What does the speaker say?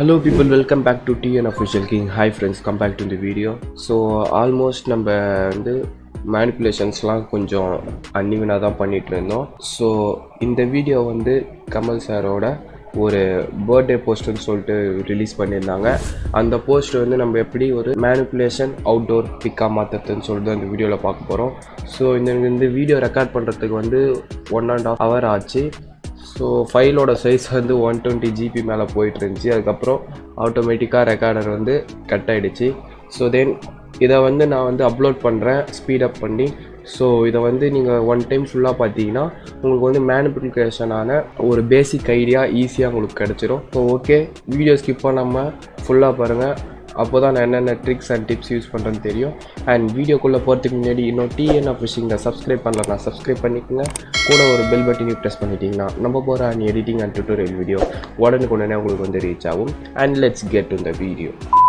hello people welcome back to T N official king hi friends come back to இந்த video so almost நம்ம வந்து மேனிப்புலேஷன்ஸ்லாம் கொஞ்சம் அன்னிவனாக தான் பண்ணிகிட்டு இருந்தோம் ஸோ இந்த வீடியோ வந்து கமல் சாரோட ஒரு பர்த்டே போஸ்ட்னு சொல்லிட்டு ரிலீஸ் பண்ணியிருந்தாங்க அந்த போஸ்ட் வந்து நம்ம எப்படி ஒரு மேனிப்புலேஷன் அவுட்டோர் பிக்காக மாற்றுறதுன்னு சொல்லிட்டு அந்த வீடியோவில் பார்க்க போகிறோம் ஸோ இந்த இந்த வீடியோ ரெக்கார்ட் பண்ணுறதுக்கு வந்து ஒன் அண்ட் ஆஃப் ஹவர் ஆச்சு ஸோ ஃபைலோட சைஸ் வந்து ஒன் டுவெண்ட்டி ஜிபி மேலே போயிட்டு இருந்துச்சு அதுக்கப்புறம் ஆட்டோமேட்டிக்காக ரெக்கார்டர் வந்து கட் ஆகிடுச்சு ஸோ தென் இதை வந்து நான் வந்து அப்லோட் பண்ணுறேன் ஸ்பீடப் பண்ணி ஸோ இதை வந்து நீங்கள் ஒன் டைம் ஃபுல்லாக பார்த்தீங்கன்னா உங்களுக்கு வந்து மேனிப்புலிகேஷனான ஒரு பேசிக் ஐடியா ஈஸியாக உங்களுக்கு கிடச்சிரும் ஸோ ஓகே வீடியோ ஸ்கிப் பண்ணாமல் ஃபுல்லாக பாருங்கள் அப்போ தான் நான் என்னென்ன ட்ரிக்ஸ் அண்ட் டிப்ஸ் யூஸ் பண்ணுறேன்னு தெரியும் அண்ட் வீடியோக்குள்ளே போகிறதுக்கு முன்னாடி இன்னும் டிஎன் ஃபிஷிங்கில் சப்ஸ்கிரைப் பண்ணலாம் சப்ஸ்கிரைப் பண்ணிக்கோங்க கூட ஒரு பெல் பட்டனையும் ப்ரெஸ் பண்ணிட்டீங்கன்னா நம்ம போகிற and editing and tutorial video உடனுக்குடனே உங்களுக்கு வந்து ரீச் ஆகும் and let's get to the video